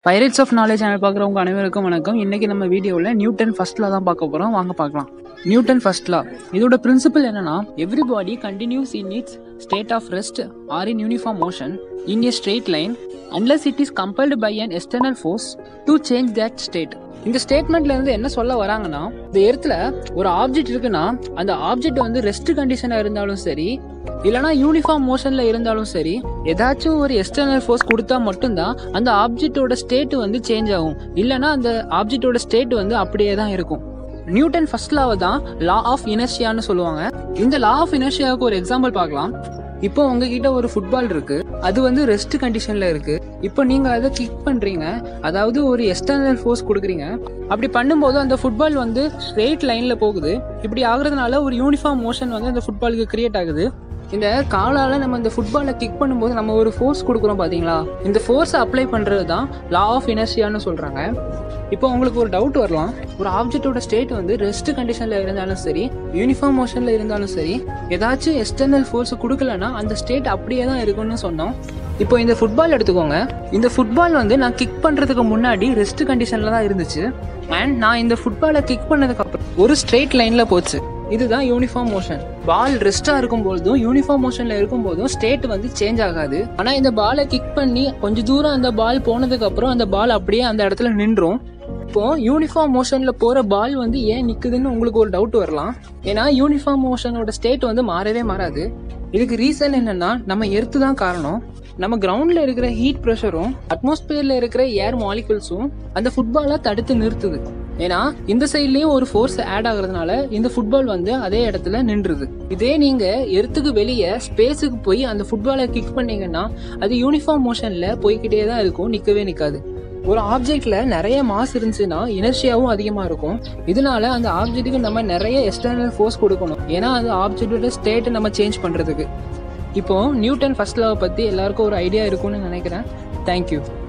pirates of knowledge channel பார்க்குறவங்க அனைவருக்கும் வணக்கம் இன்னைக்கு நம்ம வீடியோவில் நியூட்டன் ஃபர்ஸ்ட் லா தான் பார்க்க போகிறோம் வாங்க பார்க்கலாம் நியூட்டன் ஃபர்ஸ்ட் லா இதோட பிரின்சிபல் என்னன்னா everybody continues in its state of rest or in uniform motion in a straight line unless it is compelled by an external force to change that state இந்த ஸ்டேட்மெண்ட்ல இருந்து என்ன சொல்ல வராங்கன்னா இந்த இடத்துல ஒரு ஆப்ஜெக்ட் இருக்குன்னா அந்த ஆப்ஜெக்ட் வந்து ரெஸ்ட் கண்டிஷனா இருந்தாலும் சரி இல்லனா யூனிஃபார்ம் மோஷன்ல இருந்தாலும் சரி ஏதாச்சும் ஒரு எக்ஸ்டர்னல் ஃபோர்ஸ் கொடுத்தா மட்டும்தான் அந்த ஆப்ஜெக்டோட ஸ்டேட் வந்து சேஞ்ச் ஆகும் இல்லனா அந்த ஆப்ஜெக்டோட ஸ்டேட் வந்து அப்படியே தான் இருக்கும் நியூட்டன் ஃபர்ஸ்ட் லாவை தான் லா ஆஃப் இனர்ஷியான்னு சொல்லுவாங்க இந்த லா ஆஃப் இனர்ஷியாவுக்கு ஒரு எக்ஸாம்பிள் பார்க்கலாம் இப்போ உங்ககிட்ட ஒரு ஃபுட்பால் இருக்கு அது வந்து ரெஸ்ட் கண்டிஷன்ல இருக்கு இப்போ நீங்க அதை கிக் பண்றீங்க அதாவது ஒரு எக்ஸ்டர்னல் ஃபோர்ஸ் கொடுக்குறீங்க அப்படி பண்ணும்போது அந்த ஃபுட்பால் வந்து ஸ்ட்ரெயிட் லைன்ல போகுது இப்படி ஆகுறதுனால ஒரு யூனிஃபார்ம் மோஷன் வந்து அந்த ஃபுட்பாலுக்கு கிரியேட் ஆகுது இந்த காலால நம்ம இந்த ஃபுட்பாலை கிக் பண்ணும்போது நம்ம ஒரு ஃபோர்ஸ் கொடுக்குறோம் பாத்தீங்களா இந்த ஃபோர்ஸை அப்ளை பண்றது தான் லா ஆஃப் இனர்ஷியான்னு சொல்றாங்க இப்போ உங்களுக்கு ஒரு டவுட் வரலாம் ஒரு ஆப்ஜெக்டோட ஸ்டேட் வந்து ரெஸ்ட் கண்டிஷன்ல இருந்தாலும் சரி யூனிஃபார்ம் மோஷன்ல இருந்தாலும் சரி ஏதாச்சும் எக்ஸ்டர்னல் ஃபோர்ஸ் கொடுக்கலன்னா அந்த ஸ்டேட் அப்படியே தான் இருக்கும்னு சொன்னோம் இப்போ இந்த ஃபுட்பால் எடுத்துக்கோங்க இந்த ஃபுட்பால் வந்து நான் கிக் பண்றதுக்கு முன்னாடி ரெஸ்ட் கண்டிஷன்ல தான் இருந்துச்சு அண்ட் நான் இந்த ஃபுட்பாலை கிக் பண்ணதுக்கு அப்புறம் ஒரு ஸ்ட்ரெயிட் லைன்ல போச்சு இதுதான் யூனிஃபார்ம் மோஷன் பால் ரெஸ்டா இருக்கும் போதும் யூனிஃபார்ம் மோஷன்ல இருக்கும் போதும் ஸ்டேட் வந்து சேஞ்ச் ஆகாது ஆனா இந்த பாலை கிக் பண்ணி கொஞ்ச தூரம் அந்த பால் போனதுக்கு அப்புறம் அந்த பால் அப்படியே அந்த இடத்துல நின்றும் இப்போ யூனிஃபார்ம் மோஷன்ல போற பால் வந்து ஏன் நிக்குதுன்னு உங்களுக்கு ஒரு டவுட் வரலாம் ஏன்னா யூனிஃபார்ம் மோஷனோட ஸ்டேட் வந்து மாறவே மாறாது இதுக்கு ரீசன் என்னன்னா நம்ம எர்த்து தான் காரணம் நம்ம கிரவுண்ட்ல இருக்கிற ஹீட் ப்ரெஷரும் அட்மாஸ்பியர்ல இருக்கிற ஏர் மாலிகுல்ஸும் அந்த ஃபுட்பாலை தடுத்து நிறுத்துது ஏன்னா இந்த சைட்லயும் ஒரு ஃபோர்ஸ் ஆட் ஆகுறதுனால இந்த ஃபுட்பால் வந்து அதே இடத்துல நின்றுது இதே நீங்க எர்த்துக்கு வெளியே ஸ்பேஸுக்கு போய் அந்த ஃபுட்பாலை கிக் பண்ணீங்கன்னா அது யூனிஃபார்ம் மோஷன்ல போய்கிட்டே தான் இருக்கும் நிக்கவே நிக்காது ஒரு ஆப்ஜெக்ட்ல நிறைய மாஸ் இருந்துச்சுன்னா இனர்ஷியாவும் அதிகமா இருக்கும் இதனால அந்த ஆப்ஜெக்ட்டுக்கு நம்ம நிறைய எக்ஸ்டர்னல் ஃபோர்ஸ் கொடுக்கணும் ஏன்னா அந்த ஆப்ஜெக்டோட ஸ்டேட்டை நம்ம சேஞ்ச் பண்றதுக்கு இப்போ நியூட்டன் ஃபர்ஸ்ட் லாவை பத்தி எல்லாருக்கும் ஒரு ஐடியா இருக்கும்னு நினைக்கிறேன் தேங்க்யூ